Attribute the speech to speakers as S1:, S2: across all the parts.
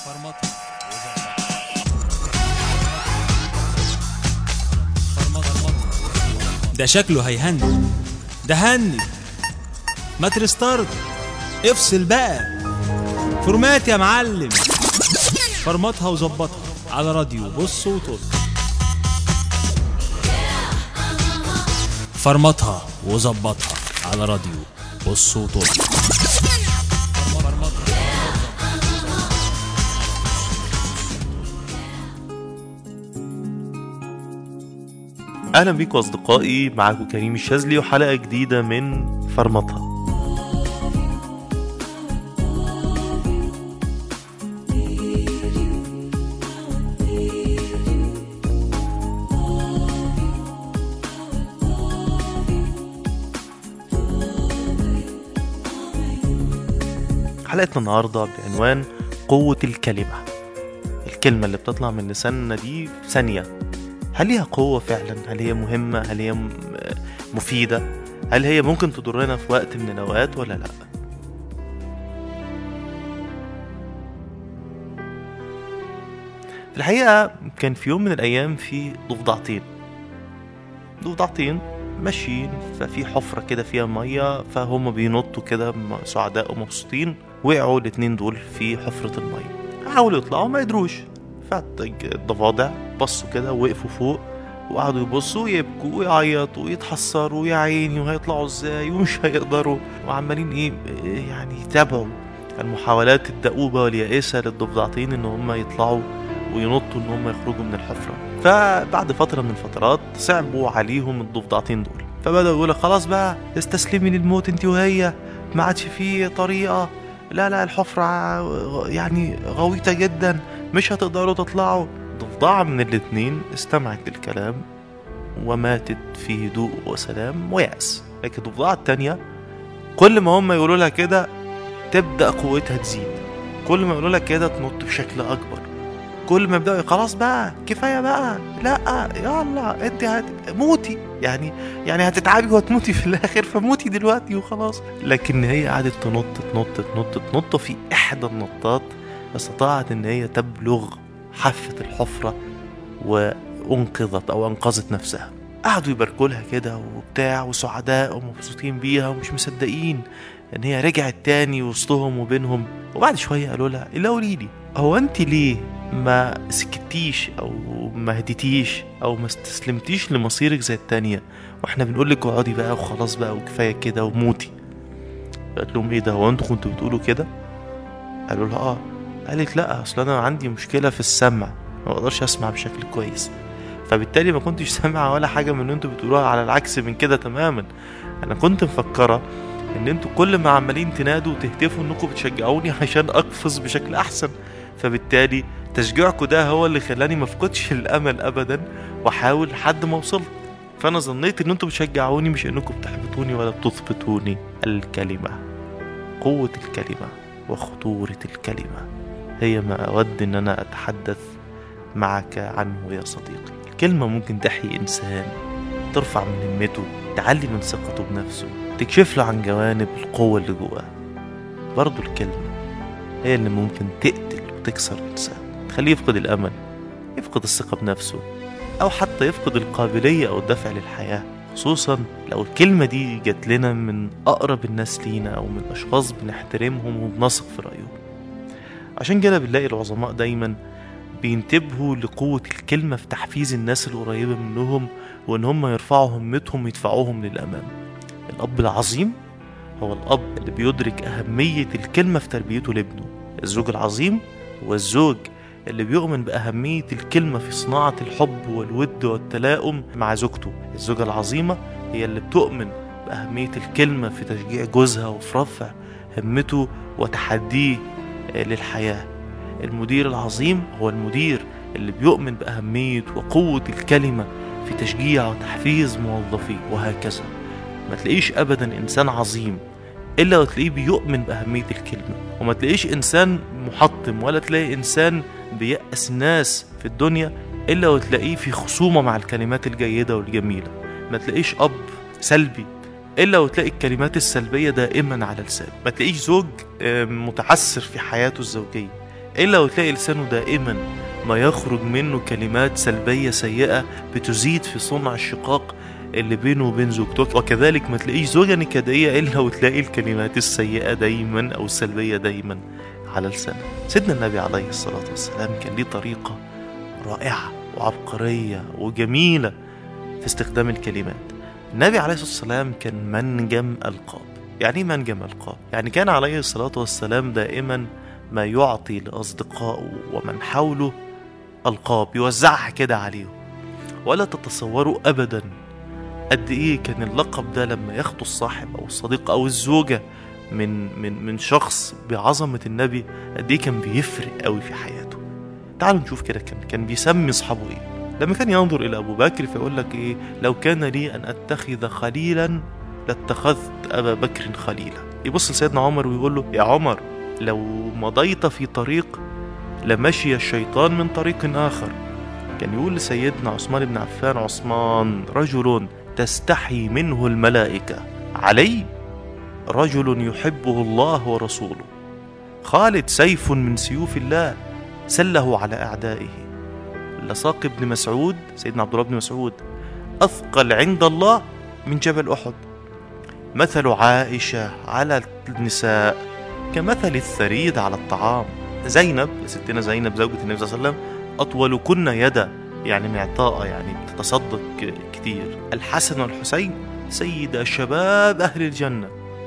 S1: فرمطها فرمطها ده شكله هيهني ده هني ما ترستارت افصل بقى فورمات يا معلم فرمطها وظبطها على راديو بص وطل فرمطها وظبطها على راديو بص وطل
S2: اهلا بيكم اصدقائي معاكم كريم الشاذلي وحلقه جديده من فرمطها حلقتنا النهارده بعنوان قوة الكلمة الكلمة اللي بتطلع من لساننا دي في ثانية هل ليها قوة فعلا؟ هل هي مهمة؟ هل هي م- مفيدة؟ هل هي ممكن تضرنا في وقت من الأوقات ولا لأ؟ في الحقيقة كان في يوم من الأيام في ضفدعتين ضفدعتين ماشيين ففي حفرة كده فيها مية فهم بينطوا كده م- سعداء ومبسوطين وقعوا الاتنين دول في حفرة المية حاولوا يطلعوا ما قدروش فالضفادع بصوا كده ووقفوا فوق وقعدوا يبصوا يبكوا ويعيطوا ويتحسروا يا عيني وهيطلعوا ازاي ومش هيقدروا وعمالين ايه يعني يتابعوا المحاولات الدؤوبة واليائسة للضفدعتين ان هم يطلعوا وينطوا ان هم يخرجوا من الحفرة فبعد فترة من الفترات صعبوا عليهم الضفدعتين دول فبدأوا يقولوا خلاص بقى استسلمي للموت انت وهي ما عادش فيه طريقة لا لا الحفرة ع- يعني غويطة جدا مش هتقدروا تطلعوا ضفدعة من الاتنين استمعت للكلام وماتت في هدوء وسلام ويأس لكن الضفدعة التانية كل ما هم يقولوا لها كده تبدأ قوتها تزيد كل ما يقولوا لها كده تنط بشكل أكبر كل ما يبدأوا خلاص بقى كفاية بقى لا يلا انت هت... موتي يعني يعني هتتعبي وهتموتي في الآخر فموتي دلوقتي وخلاص لكن هي قعدت تنط تنط تنط تنط في إحدى النطات استطاعت ان هي تبلغ حافة الحفرة وانقذت او انقذت نفسها قعدوا يباركوا لها كده وبتاع وسعداء ومبسوطين بيها ومش مصدقين ان هي رجعت تاني وسطهم وبينهم وبعد شوية قالوا لها الا قولي لي هو انت ليه ما سكتيش او ما هديتيش او ما استسلمتيش لمصيرك زي التانية واحنا بنقول لك اقعدي بقى وخلاص بقى وكفاية كده وموتي قالت لهم ايه ده هو انتوا كنتوا بتقولوا كده قالوا لها اه قالت لا اصل انا عندي مشكله في السمع ما بقدرش اسمع بشكل كويس فبالتالي ما كنتش سامعه ولا حاجه من اللي انتوا بتقولوها على العكس من كده تماما انا كنت مفكره ان انتوا كل ما عمالين تنادوا وتهتفوا انكم بتشجعوني عشان اقفز بشكل احسن فبالتالي تشجيعكم ده هو اللي خلاني ما افقدش الامل ابدا واحاول لحد ما وصلت فانا ظنيت ان انتوا بتشجعوني مش انكم بتحبطوني ولا بتثبتوني الكلمه قوه الكلمه وخطوره الكلمه هي ما أود إن أنا أتحدث معك عنه يا صديقي الكلمة ممكن تحيي إنسان ترفع من همته تعلي من ثقته بنفسه تكشف له عن جوانب القوة اللي جواه برضه الكلمة هي اللي ممكن تقتل وتكسر الإنسان تخليه يفقد الأمل يفقد الثقة بنفسه أو حتى يفقد القابلية أو الدافع للحياة خصوصا لو الكلمة دي جات لنا من أقرب الناس لينا أو من أشخاص بنحترمهم وبنثق في رأيهم عشان كده بنلاقي العظماء دايما بينتبهوا لقوة الكلمة في تحفيز الناس القريبة منهم وإن هم يرفعوا همتهم ويدفعوهم للأمام الأب العظيم هو الأب اللي بيدرك أهمية الكلمة في تربيته لابنه الزوج العظيم هو الزوج اللي بيؤمن بأهمية الكلمة في صناعة الحب والود والتلاؤم مع زوجته الزوجة العظيمة هي اللي بتؤمن بأهمية الكلمة في تشجيع جوزها وفي رفع همته وتحديه للحياة المدير العظيم هو المدير اللي بيؤمن بأهمية وقوة الكلمة في تشجيع وتحفيز موظفيه وهكذا ما تلاقيش أبدا إنسان عظيم إلا وتلاقيه بيؤمن بأهمية الكلمة وما تلاقيش إنسان محطم ولا تلاقي إنسان بيأس الناس في الدنيا إلا وتلاقيه في خصومة مع الكلمات الجيدة والجميلة ما تلاقيش أب سلبي الا وتلاقي الكلمات السلبيه دائما على لسانه ما تلاقيش زوج آه، متعسر في حياته الزوجيه إلا وتلاقي لسانه دائما ما يخرج منه كلمات سلبية سيئة بتزيد في صنع الشقاق اللي بينه وبين زوجته وكذلك ما تلاقيش زوجة نكدية إلا وتلاقي الكلمات السيئة دايما أو السلبية دايما على لسانه سيدنا النبي عليه الصلاة والسلام كان ليه طريقة رائعة وعبقرية وجميلة في استخدام الكلمات النبي عليه الصلاة والسلام كان منجم ألقاب يعني ايه منجم ألقاب؟ يعني كان عليه الصلاة والسلام دائما ما يعطي لأصدقائه ومن حوله ألقاب يوزعها كده عليهم ولا تتصوروا أبدا قد إيه كان اللقب ده لما ياخده الصاحب أو الصديق أو الزوجة من من من شخص بعظمة النبي قد إيه كان بيفرق قوي في حياته تعالوا نشوف كده كان كان بيسمي أصحابه إيه لما كان ينظر إلى أبو بكر فيقول لك إيه لو كان لي أن أتخذ خليلا لاتخذت أبا بكر خليلا يبص لسيدنا عمر ويقول له يا عمر لو مضيت في طريق لمشي الشيطان من طريق آخر كان يقول لسيدنا عثمان بن عفان عثمان رجل تستحي منه الملائكة علي رجل يحبه الله ورسوله خالد سيف من سيوف الله سله على أعدائه لساق بن مسعود سيدنا عبد الله بن مسعود أثقل عند الله من جبل أحد مثل عائشة على النساء كمثل الثريد على الطعام زينب ستنا زينب زوجة النبي صلى الله عليه وسلم أطول كن يدا يعني معطاءة يعني بتتصدق كتير الحسن والحسين سيد شباب أهل الجنة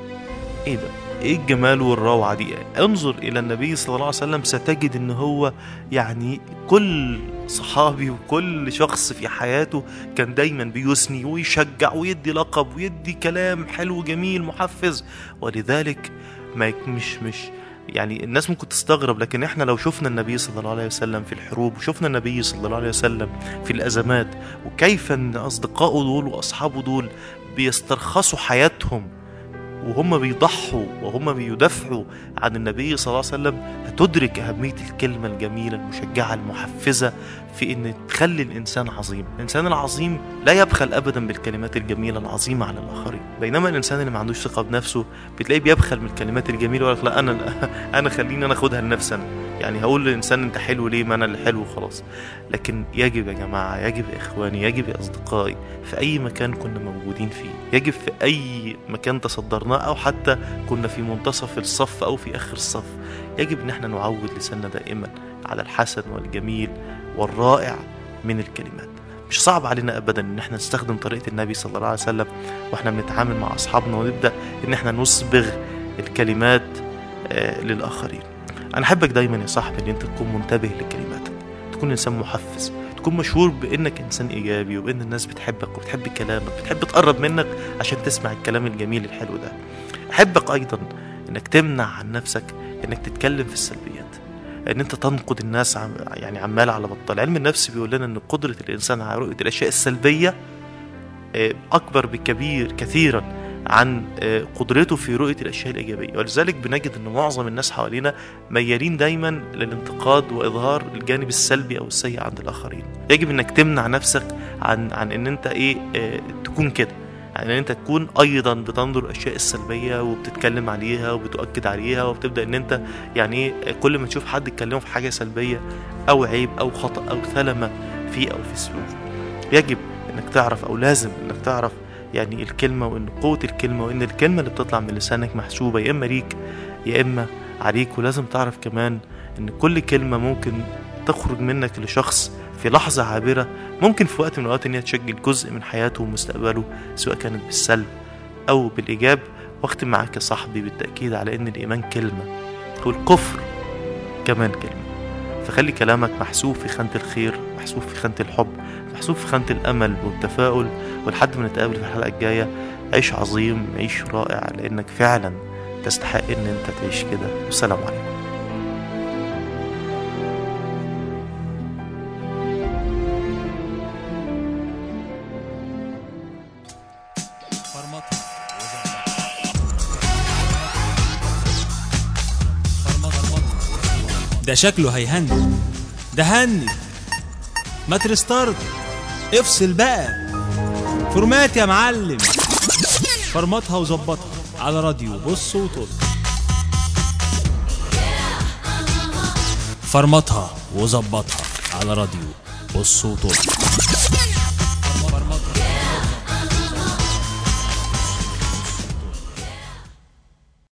S2: إيه ده؟ إيه الجمال والروعة دي؟ انظر إلى النبي صلى الله عليه وسلم ستجد إن هو يعني كل صحابي وكل شخص في حياته كان دايما بيثني ويشجع ويدي لقب ويدي كلام حلو جميل محفز ولذلك ما يك- مش مش يعني الناس ممكن تستغرب لكن احنا لو شفنا النبي صلى الله عليه وسلم في الحروب وشفنا النبي صلى الله عليه وسلم في الازمات وكيف ان اصدقائه دول واصحابه دول بيسترخصوا حياتهم وهم بيضحوا وهم بيدافعوا عن النبي صلى الله عليه وسلم هتدرك أهمية الكلمة الجميلة المشجعة المحفزة في إن تخلي الإنسان عظيم الإنسان العظيم لا يبخل أبدا بالكلمات الجميلة العظيمة على الآخرين بينما الإنسان اللي ما عندوش ثقة بنفسه بتلاقيه بيبخل من الكلمات الجميلة ويقول لك لا أنا أنا خليني أنا أخدها لنفسي أنا يعني هقول للإنسان أنت حلو ليه ما أنا اللي حلو خلاص لكن يجب يا جماعة يجب يا إخواني يجب يا أصدقائي في أي مكان كنا موجودين فيه يجب في أي مكان تصدرناه أو حتى كنا في منتصف الصف أو في آخر الصف يجب إن احنا نعود لساننا دائما على الحسن والجميل والرائع من الكلمات مش صعب علينا ابدا ان احنا نستخدم طريقه النبي صلى الله عليه وسلم واحنا بنتعامل مع اصحابنا ونبدا ان احنا نصبغ الكلمات آه، للاخرين انا احبك دايما يا صاحبي ان انت تكون منتبه لكلماتك تكون انسان محفز تكون مشهور بانك انسان ايجابي وبان الناس بتحبك وبتحب كلامك بتحب تقرب منك عشان تسمع الكلام الجميل الحلو ده احبك ايضا انك تمنع عن نفسك انك تتكلم في السلبيات ان انت تنقد الناس عم يعني عمال على بطال علم النفس بيقول لنا ان قدره الانسان على رؤيه الاشياء السلبيه آه، اكبر بكبير كثيرا عن آه، قدرته في رؤيه الاشياء الايجابيه ولذلك بنجد ان معظم الناس حوالينا ميالين دايما للانتقاد واظهار الجانب السلبي او السيء عند الاخرين يجب انك تمنع نفسك عن عن ان انت ايه آه، تكون كده يعني ان انت تكون ايضا بتنظر الاشياء السلبيه وبتتكلم عليها وبتؤكد عليها وبتبدا ان انت يعني ايه كل ما تشوف حد يتكلمه في حاجه سلبيه او عيب او خطا او ثلمه فيه او في سلوكه يجب انك تعرف او لازم انك تعرف يعني الكلمه وان قوه الكلمه وان الكلمه اللي بتطلع من لسانك محسوبه يا اما ليك يا اما عليك ولازم تعرف كمان ان كل كلمه ممكن تخرج منك لشخص في لحظة عابرة ممكن في وقت من الأوقات إن هي تشكل جزء من حياته ومستقبله سواء كانت بالسلب أو بالإيجاب واختم معاك يا صاحبي بالتأكيد على إن الإيمان كلمة والكفر كمان كلمة فخلي كلامك محسوب في خانة الخير محسوب في خانة الحب محسوب في خانة الأمل والتفاؤل ولحد ما نتقابل في الحلقة الجاية عيش عظيم عيش رائع لأنك فعلا تستحق إن أنت تعيش كده والسلام عليكم
S1: فرمطة فرمطة ده شكله هيهني ده هني ما ترستارت افصل بقى فورمات يا معلم فرمطها وظبطها على راديو بص وطل فرمطها وظبطها على راديو بص وطل